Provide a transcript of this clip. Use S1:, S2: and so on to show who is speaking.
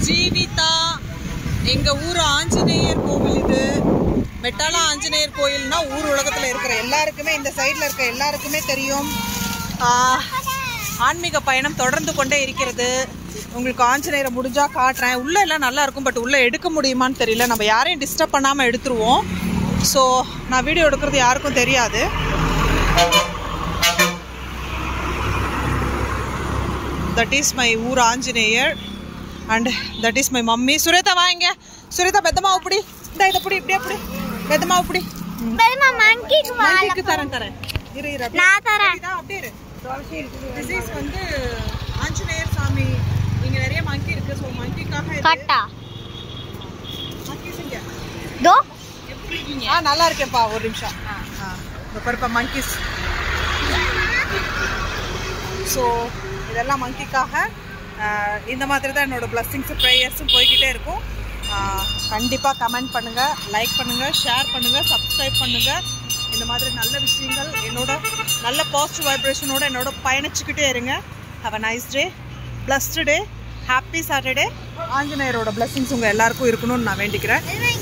S1: ஜீவிதா எங்க ஊர் ஆஞ்சநேயர் கோவில் இது மெட்டாலா ஆஞ்சநேயர் கோயில்னா ஊர் உலகத்துல இருக்கிற எல்லாருக்குமே இந்த சைடுல இருக்க எல்லாருக்குமே தெரியும் ஆஹ், ஆன்மீக பயணம் தொடர்ந்து கொண்டே இருக்கிறது உங்களுக்கு ஆஞ்சநேயரை முடிஞ்சா காட்டுறேன் உள்ள எல்லாம் நல்லா இருக்கும் பட் உள்ள எடுக்க முடியுமான்னு தெரியல நம்ம யாரையும் டிஸ்டர்ப் பண்ணாம எடுத்துருவோம் ஸோ நான் வீடியோ எடுக்கிறது யாருக்கும் தெரியாது தட் இஸ் மை ஊர் Anjaneyar and that is my mummy Suretha வாங்க சுரேதா பெத்தமா இப்படி இந்த இதை இப்படி இப்படி அப்படி பெத்தமா இப்படி
S2: பெருமா மங்கிக்கு
S1: மங்கிக்கு தரேன் தரேன் இரு இரு அப்படியே.
S2: நான் தரேன்
S1: இதா, அப்படியே இரு This is வந்து ஆஞ்சநேயர் சாமி இங்க நிறைய மங்கி இருக்கு ஸோ மங்கிக்காக இது.
S2: கட்டா
S1: monkeys இங்க.
S2: தோ
S1: ஆ நல்லா இருக்கேன்ப்பா ஒரு நிமிஷம் ஆ இந்த பருப்பா மங்கிஸ் ஸோ இதெல்லாம் மங்கிக்காக இந்த மாதிரி தான் என்னோட பிளஸ்ஸிங்ஸும் ப்ரேயர்ஸும் போய்கிட்டே இருக்கும் கண்டிப்பாக கமெண்ட் பண்ணுங்கள் லைக் பண்ணுங்கள் ஷேர் பண்ணுங்கள் சப்ஸ்கிரைப் பண்ணுங்கள் இந்த மாதிரி நல்ல விஷயங்கள் என்னோட நல்ல பாசிட்டிவ் வைப்ரேஷனோட என்னோட பயணிச்சுக்கிட்டே இருங்க have a nice day blessed day happy Saturday ஆஞ்சநேயரோட பிளஸ்ஸிங்ஸ் உங்கள் எல்லாருக்கும் இருக்கணும்னு நான் வேண்டிக்கிறேன்